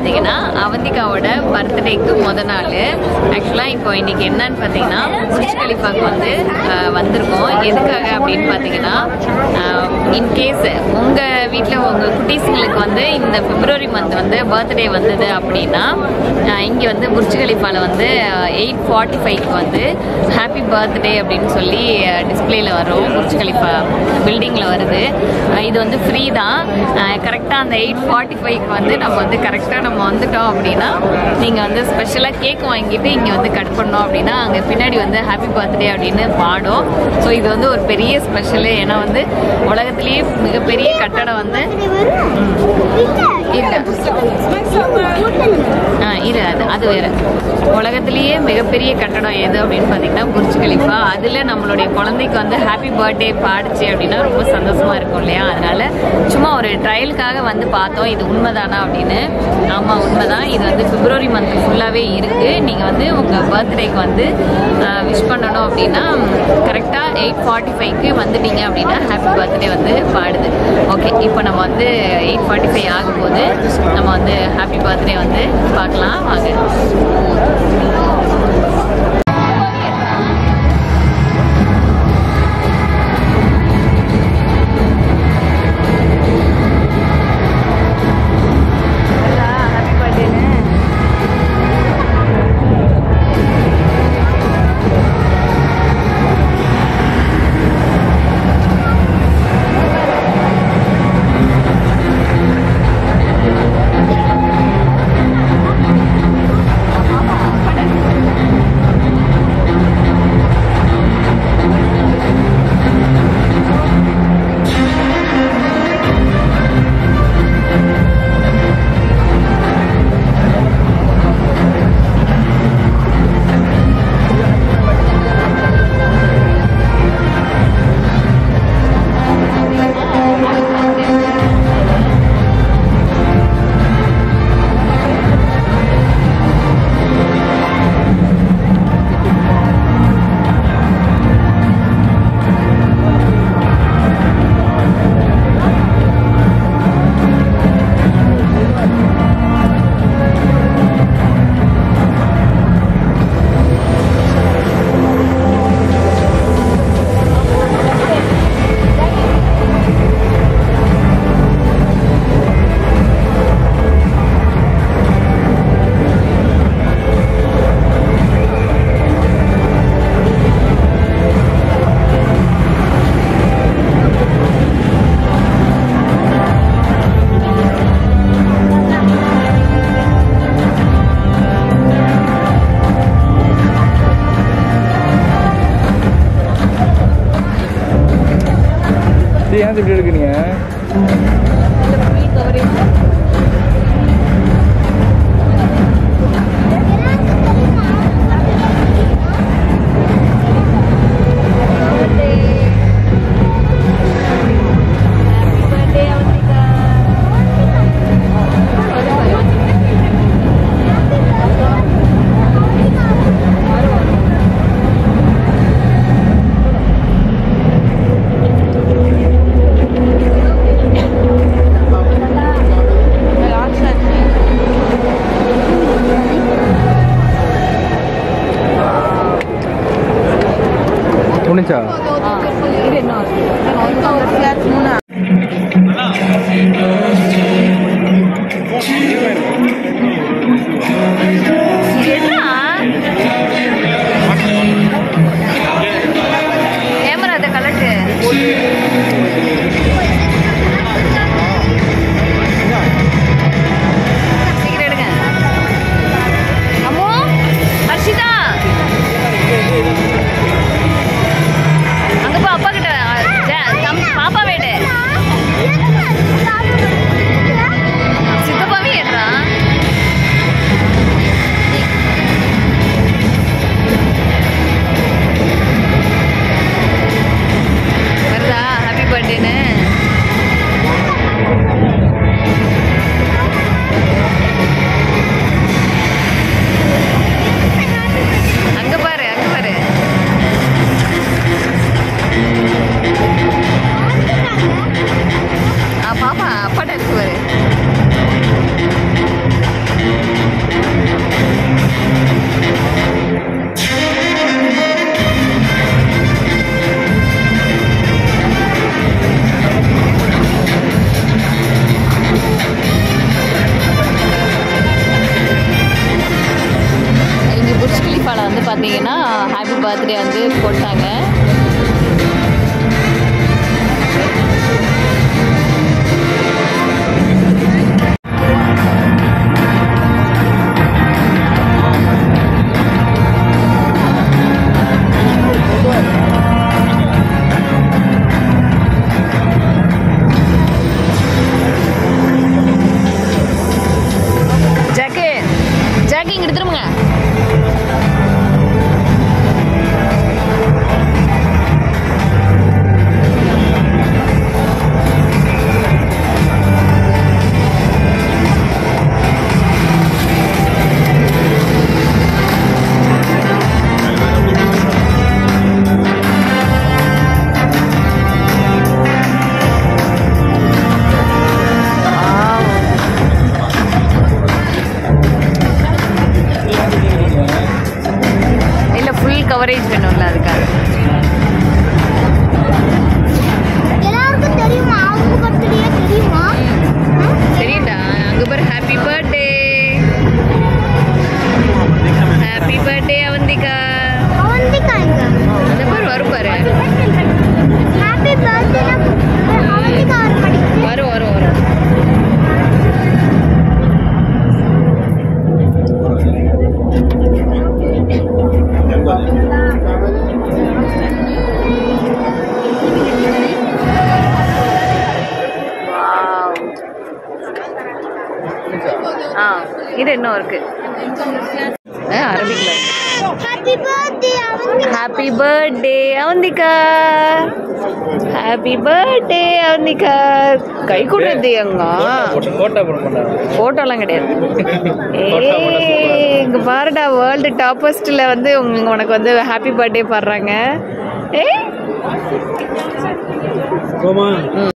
பார்த்தீங்கன்னா அவந்திகாவோட பர்த்டேக்கு முத நாள் ஆக்சுவலாக இப்போ இன்னைக்கு என்னன்னு பார்த்தீங்கன்னா புர்ஜ் கலிஃபாக்கு வந்து ஆஹ், வந்திருக்கோம் எதுக்காக அப்படின்னு பார்த்தீங்கன்னா இன்கேஸ் உங்கள் வீட்டில் உங்கள் குட்டீஸுங்களுக்கு வந்து இந்த பிப்ரவரி மந்த் வந்து பர்த்டே வந்தது அப்படின்னா இங்கே வந்து புர்ஜ் கலிஃபாவில் வந்து எயிட் ஃபார்ட்டி ஃபைவ்க்கு வந்து ஹாப்பி பர்த்டே அப்படின்னு சொல்லி டிஸ்பிளேல வரும் புர்ஜ் கலிஃபா பில்டிங்கில் வருது அஹ் இது வந்து ஃப்ரீ தான் கரெக்டாக அந்த எயிட் ஃபார்ட்டி ஃபைவ்க்கு வந்து நம்ம வந்து கரெக்டாக நம்ம வந்துட்டோம் அப்படின்னா நீங்கள் வந்து ஸ்பெஷலாக கேக் வாங்கிட்டு இங்கே வந்து கட் பண்ணோம் அப்படின்னா அங்கே பின்னாடி வந்து ஹாப்பி பர்த்டே அப்படின்னு பாடும் ஸோ இது வந்து ஒரு பெரிய ஸ்பெஷலு ஏன்னா வந்து உலகத்திலேயே மிகப்பெரிய கட்டடம் வந்து இல்லை ஆ இரு அது அது வேற உலகத்திலேயே மிகப்பெரிய கட்டடம் எது அப்படின்னு பார்த்தீங்கன்னா புர்ஜ் கலிஃபா அதில் நம்மளுடைய குழந்தைக்கு வந்து ஹாப்பி பர்த்டே பாடுச்சு அப்படின்னா ரொம்ப சந்தோஷமா இருக்கும் இல்லையா அதனால சும்மா ஒரு ட்ரையலுக்காக வந்து பார்த்தோம் இது உண்மைதானா அப்படின்னு ஆமாம் உண்மைதான் இது வந்து பிப்ரவரி மந்த் ஃபுல்லாகவே இருக்குது நீங்கள் வந்து உங்கள் பர்த்டேக்கு வந்து விஷ் பண்ணணும் அப்படின்னா கரெக்டாக எயிட் ஃபார்ட்டி ஃபைவ்க்கு வந்துட்டீங்க அப்படின்னா ஹாப்பி பர்த்டே வந்து பாடுது ஓகே இப்போ நம்ம வந்து எயிட் ஃபார்ட்டி ஃபைவ் ஆகும்போது நம்ம வந்து ஹாப்பி பர்த்டே வந்து பார்க்கலாம் வாங்க ஹாப்பி பர்த்டேன்னு சரி ஏன் இப்படி எடுக்கிறீங்க முடிஞ்சா கேமரா அதை கலட்டு சீக்கிரம் எடுங்க அம்மு ஹர்ஷிதா பார்த்தீங்கன்னா ஹாப்பி பர்த்டே வந்து போட்டாங்க ஜாக்கு ஜாக்கு இங்க திரும்புங்க இல்ல ஃபுல் கவரேஜ் வேணும்ல அதுக்காக எல்லாருக்கும் தெரியுமா அவங்க பர்த்டே தெரியுமா சரிடா அங்க பாரு happy birthday happy birthday Avantika Avantika எங்க அந்த பாரு வரும் பாரு ஹாப்பி பர்த்டே அவந்திகா வர படிக்குது வரும் வரும் வரும் ஆ இது இன்னும் இருக்கு அரபிக்ல happy birthday Avantika happy birthday Avantika happy birthday Avantika கை கொடுறது அங்க கோட்டா போட மாட்டாங்க போட்டோலாம் கிடையாது ஏய் இங்க பாருடா வேர்ல்டு டாப்பஸ்ட்ல வந்து உங்க உனக்கு வந்து ஹாப்பி பர்த்டே பாடுறாங்க ஏய் போமா